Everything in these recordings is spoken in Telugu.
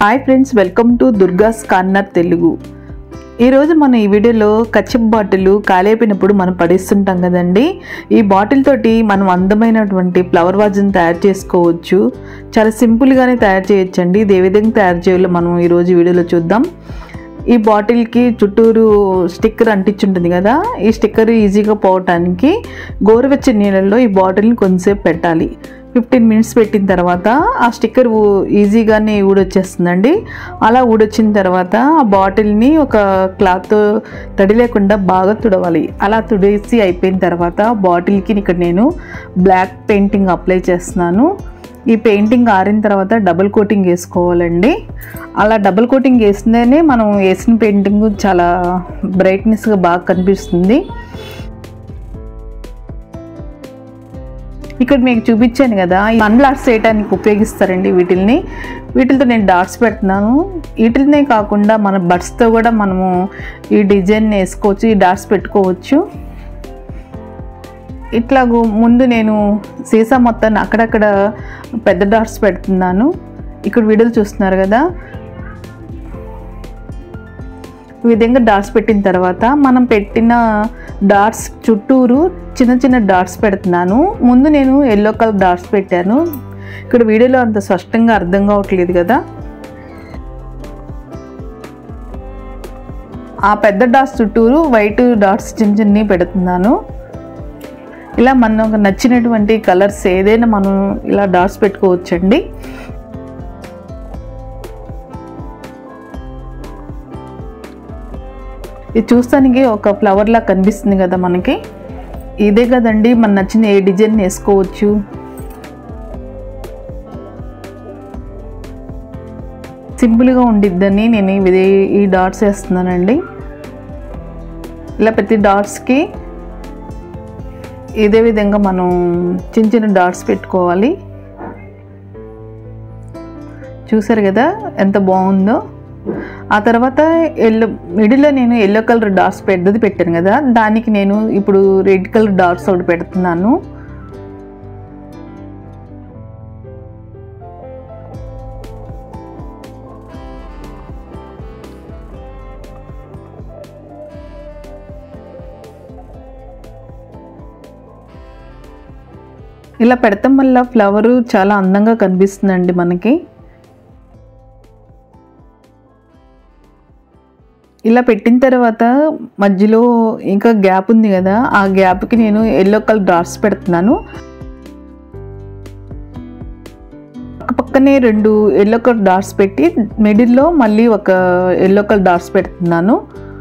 hi friends welcome to Durga's corner Telugu ఈరోజు మనం ఈ వీడియోలో కచ్చప్ బాటిల్ కాలేపినప్పుడు మనం పడేస్తుంటాం కదండి ఈ బాటిల్ తోటి మనం అందమైనటువంటి ఫ్లవర్ వాజ్ని తయారు చేసుకోవచ్చు చాలా సింపుల్గానే తయారు చేయొచ్చండి ఇది ఏ విధంగా తయారు చేయాలో మనం ఈరోజు ఈ వీడియోలో చూద్దాం ఈ బాటిల్కి చుట్టూరు స్టిక్కర్ అంటించుంటుంది కదా ఈ స్టిక్కర్ ఈజీగా పోవటానికి గోరువెచ్చని నీళ్ళల్లో ఈ బాటిల్ని కొంతసేపు పెట్టాలి ఫిఫ్టీన్ మినిట్స్ పెట్టిన తర్వాత ఆ స్టిక్కర్ ఊ- ఈజీగానే ఊడొచ్చేస్తుందండి అలా ఊడొచ్చిన తర్వాత ఆ బాటిల్ని ఒక క్లాత్ తడి లేకుండా బాగా తుడవాలి అలా తుడేసి అయిపోయిన తర్వాత బాటిల్కి ఇక్కడ నేను బ్లాక్ పెయింటింగ్ అప్లై చేస్తున్నాను ఈ పెయింటింగ్ ఆరిన తర్వాత డబుల్ కోటింగ్ వేసుకోవాలండి అలా డబుల్ కోటింగ్ వేస్తేనే మనం వేసిన పెయింటింగ్ చాలా బ్రైట్నెస్గా బాగా కనిపిస్తుంది ఇక్కడ మీకు చూపించాను కదా ఈ సన్ బ్లాక్స్ వేయడానికి ఉపయోగిస్తారండి వీటిల్ని వీటితో నేను డాట్స్ పెడుతున్నాను వీటినే కాకుండా మన బడ్స్తో కూడా మనము ఈ డిజైన్ వేసుకోవచ్చు ఈ డాట్స్ పెట్టుకోవచ్చు ఇట్లాగూ ముందు నేను సీసా మొత్తాన్ని అక్కడక్కడ పెద్ద డాట్స్ పెడుతున్నాను ఇక్కడ వీడియోలు చూస్తున్నారు కదా ఈ విధంగా డాట్స్ పెట్టిన తర్వాత మనం పెట్టిన డాట్స్ చుట్టూరు చిన్న చిన్న డాట్స్ పెడుతున్నాను ముందు నేను ఎల్లో కలర్ డాట్స్ పెట్టాను ఇక్కడ వీడియోలో అంత స్పష్టంగా అర్థం కావట్లేదు కదా ఆ పెద్ద డాట్స్ చుట్టూరు వైట్ డాట్స్ చిన్న చిన్నవి పెడుతున్నాను ఇలా మనకు నచ్చినటువంటి కలర్స్ ఏదైనా మనం ఇలా డాట్స్ పెట్టుకోవచ్చండి ఇది చూస్తానికి ఒక ఫ్లవర్ లా కనిపిస్తుంది కదా మనకి ఇదే కదండి మన నచ్చిన ఏ డిజైన్ వేసుకోవచ్చు సింపుల్గా ఉండిద్దని నేను ఇది ఈ డాట్స్ వేస్తున్నానండి ఇలా ప్రతి డాట్స్కి ఇదే విధంగా మనం చిన్న చిన్న డాట్స్ పెట్టుకోవాలి చూసారు కదా ఎంత బాగుందో ఆ తర్వాత ఎల్లో మిడిల్లో నేను ఎల్లో కలర్ డాట్స్ పెద్దది పెట్టాను కదా దానికి నేను ఇప్పుడు రెడ్ కలర్ డాట్స్ ఒకటి పెడుతున్నాను ఇలా పెడతాం వల్ల ఫ్లవరు చాలా అందంగా కనిపిస్తుందండి మనకి ఇలా పెట్టిన తర్వాత మధ్యలో ఇంకా గ్యాప్ ఉంది కదా ఆ గ్యాప్కి నేను ఎల్లో కలర్ డాట్స్ పెడుతున్నాను పక్కనే రెండు ఎల్లో కలర్ డాట్స్ పెట్టి మిడిల్లో మళ్ళీ ఒక ఎల్లో కలర్ డాట్స్ పెడుతున్నాను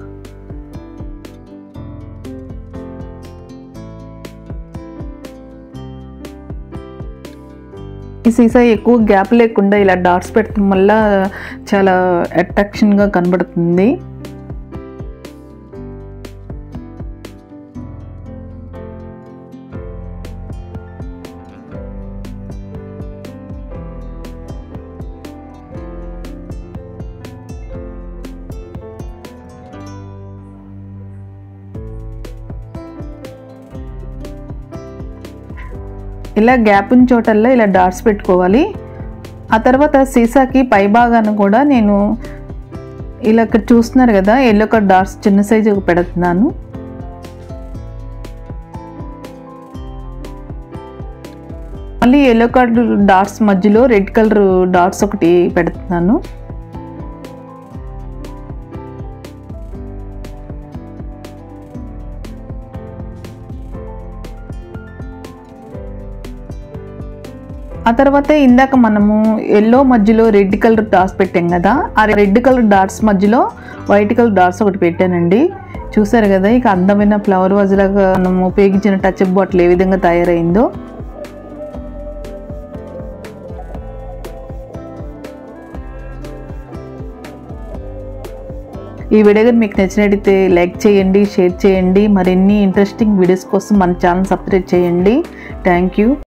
ఈ సీసా ఎక్కువ గ్యాప్ లేకుండా ఇలా డాట్స్ పెట్టడం వల్ల చాలా అట్రాక్షన్గా కనబడుతుంది ఇలా గ్యాప్ ఉన్న చోటల్లో ఇలా డాట్స్ పెట్టుకోవాలి ఆ తర్వాత సీసాకి పై భాగాన కూడా నేను ఇలా ఇక్కడ చూస్తున్నారు కదా ఎల్లో కలర్ డాట్స్ చిన్న సైజు పెడుతున్నాను మళ్ళీ ఎల్లో కలర్ డాట్స్ మధ్యలో రెడ్ కలర్ డాట్స్ ఒకటి పెడుతున్నాను ఆ తర్వాత ఇందాక మనము ఎల్లో మధ్యలో రెడ్ కలర్ డాట్స్ పెట్టాం కదా ఆ రెడ్ కలర్ డాట్స్ మధ్యలో వైట్ కలర్ డాట్స్ ఒకటి పెట్టానండి చూసారు కదా ఇక అందమైన ఫ్లవర్ వాజ్లాగా మనం ఉపయోగించిన టచ్ అప్ బాటిల్ ఏ విధంగా తయారైందో ఈ వీడియో కానీ మీకు నచ్చినట్టయితే లైక్ చేయండి షేర్ చేయండి మరిన్ని ఇంట్రెస్టింగ్ వీడియోస్ కోసం మన ఛానల్ సబ్స్క్రైబ్ చేయండి థ్యాంక్ యూ